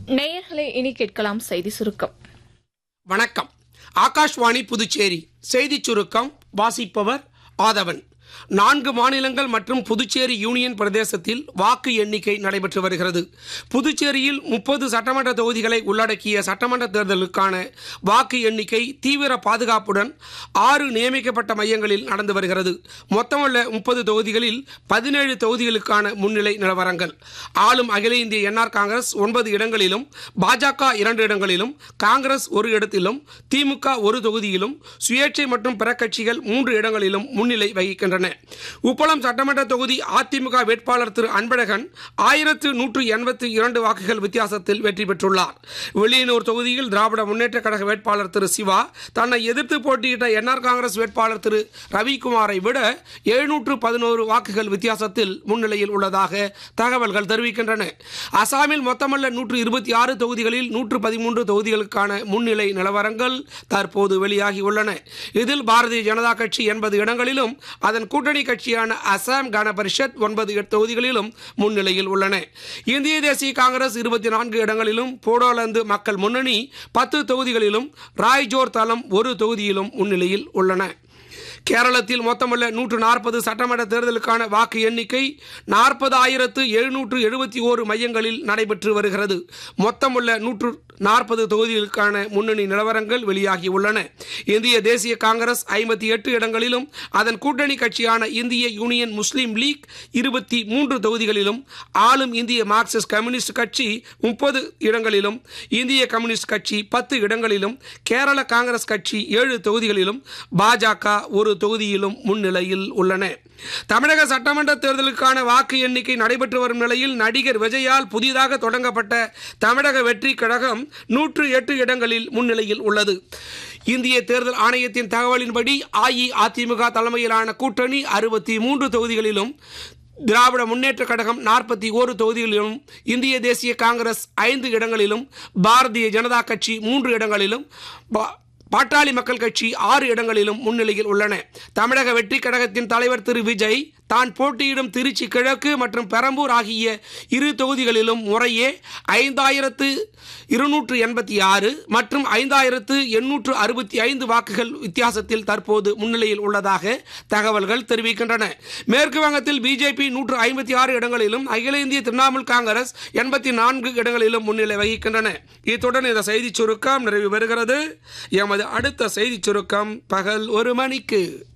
நேயர்களை இனி கேட்கலாம் செய்தி சுருக்கம் வணக்கம் ஆகாஷ்வாணி புதுச்சேரி செய்திச் சுருக்கம் வாசிப்பவர் ஆதவன் நான்கு மாநிலங்கள் மற்றும் புதுச்சேரி யூனியன் பிரதேசத்தில் வாக்கு எண்ணிக்கை நடைபெற்று வருகிறது புதுச்சேரியில் முப்பது சட்டமன்ற தொகுதிகளை உள்ளடக்கிய சட்டமன்ற தேர்தலுக்கான வாக்கு எண்ணிக்கை தீவிர பாதுகாப்புடன் ஆறு நியமிக்கப்பட்ட மையங்களில் நடந்து வருகிறது மொத்தமுள்ள முப்பது தொகுதிகளில் பதினேழு தொகுதிகளுக்கான முன்னிலை நிலவரங்கள் ஆளும் அகில இந்திய என்ஆர் காங்கிரஸ் ஒன்பது இடங்களிலும் பாஜக இரண்டு இடங்களிலும் காங்கிரஸ் ஒரு இடத்திலும் திமுக ஒரு தொகுதியிலும் சுயேட்சை மற்றும் பிற கட்சிகள் மூன்று இடங்களிலும் முன்னிலை வகிக்கின்றன உப்பளம் சட்டமன்ற தொகுதி அதிமுக வேட்பாளர் திரு அன்பழகன் ஆயிரத்து நூற்று எண்பத்தி இரண்டு வாக்குகள் வித்தியாசத்தில் வெற்றி பெற்றுள்ளார் வெளியனூர் தொகுதியில் திராவிட முன்னேற்ற கழக வேட்பாளர் திரு சிவா தன்னை எதிர்த்து போட்டியிட்ட என்ஆர் காங்கிரஸ் வேட்பாளர் திரு ரவிக்குமாரை விட எழுநூற்று பதினோரு வாக்குகள் வித்தியாசத்தில் முன்னிலையில் உள்ளதாக தகவல்கள் தெரிவிக்கின்றன அசாமில் மொத்தமல்ல நூற்று இருபத்தி ஆறு தொகுதிகளில் நூற்று பதிமூன்று தொகுதிகளுக்கான முன்னிலை நிலவரங்கள் தற்போது வெளியாகி உள்ளன இதில் பாரதிய ஜனதா கட்சி எண்பது இடங்களிலும் அதன் கூட்டணி கட்சியான அசாம் கன பரிஷத் ஒன்பது தொகுதிகளிலும் முன்னிலையில் உள்ளன இந்திய தேசிய காங்கிரஸ் இருபத்தி நான்கு இடங்களிலும் போடோலாந்து மக்கள் முன்னணி பத்து தொகுதிகளிலும் ராய்ஜோர் தளம் ஒரு தொகுதியிலும் முன்னிலையில் உள்ளன கேரளத்தில் மொத்தமுள்ள நூற்று நாற்பது சட்டமன்ற தேர்தலுக்கான வாக்கு எண்ணிக்கை நாற்பதாயிரத்து எழுநூற்று எழுபத்தி ஓரு மையங்களில் நடைபெற்று வருகிறது மொத்தமுள்ள நூற்று நாற்பது தொகுதிகளுக்கான முன்னணி நிலவரங்கள் வெளியாகி உள்ளன இந்திய தேசிய காங்கிரஸ் ஐம்பத்தி எட்டு இடங்களிலும் அதன் கூட்டணி கட்சியான இந்திய யூனியன் முஸ்லீம் லீக் இருபத்தி மூன்று தொகுதிகளிலும் ஆளும் இந்திய மார்க்சிஸ்ட் கம்யூனிஸ்ட் கட்சி முப்பது இடங்களிலும் இந்திய கம்யூனிஸ்ட் கட்சி பத்து இடங்களிலும் கேரள காங்கிரஸ் கட்சி ஏழு தொகுதிகளிலும் பாஜக ஒரு தொகுதியிலும் முன்னிலையில் உள்ளன தமிழக சட்டமன்ற தேர்தலுக்கான வாக்கு எண்ணிக்கை நடைபெற்று வரும் நிலையில் நடிகர் விஜயால் புதிதாக தொடங்கப்பட்ட தமிழக வெற்றி கழகம் நூற்று எட்டு இடங்களில் முன்னிலையில் உள்ளது இந்திய தேர்தல் ஆணையத்தின் தகவலின்படி அஇஅதிமுக தலைமையிலான கூட்டணி அறுபத்தி மூன்று தொகுதிகளிலும் திராவிட முன்னேற்ற கழகம் நாற்பத்தி ஓரு தொகுதிகளிலும் இந்திய தேசிய காங்கிரஸ் ஐந்து இடங்களிலும் பாரதிய ஜனதா கட்சி மூன்று இடங்களிலும் பா- பாட்டாளி மக்கள் கட்சி ஆறு இடங்களிலும் முன்னிலையில் உள்ளன தமிழக வெற்றி கழகத்தின் தலைவர் திரு விஜய் தான் போட்டியிடும் திருச்சி கிழக்கு மற்றும் பெரம்பூர் ஆகிய இரு தொகுதிகளிலும் முறையே ஐந்தாயிரத்து இருநூற்று எண்பத்தி ஆறு மற்றும் ஐந்தாயிரத்து எண்ணூற்று அறுபத்தி ஐந்து வாக்குகள் வித்தியாசத்தில் தற்போது முன்னிலையில் உள்ளதாக தகவல்கள் தெரிவிக்கின்றன மேற்கு வங்கத்தில் பிஜேபி நூற்று ஐம்பத்தி ஆறு இடங்களிலும் அகில இந்திய திரிணாமுல் காங்கிரஸ் எண்பத்தி நான்கு இடங்களிலும் முன்னிலை வகிக்கின்றன இத்துடன் இந்த செய்திச் சுருக்கம் நிறைவு பெறுகிறது எமது அடுத்த செய்திச் சுருக்கம் பகல் ஒரு மணிக்கு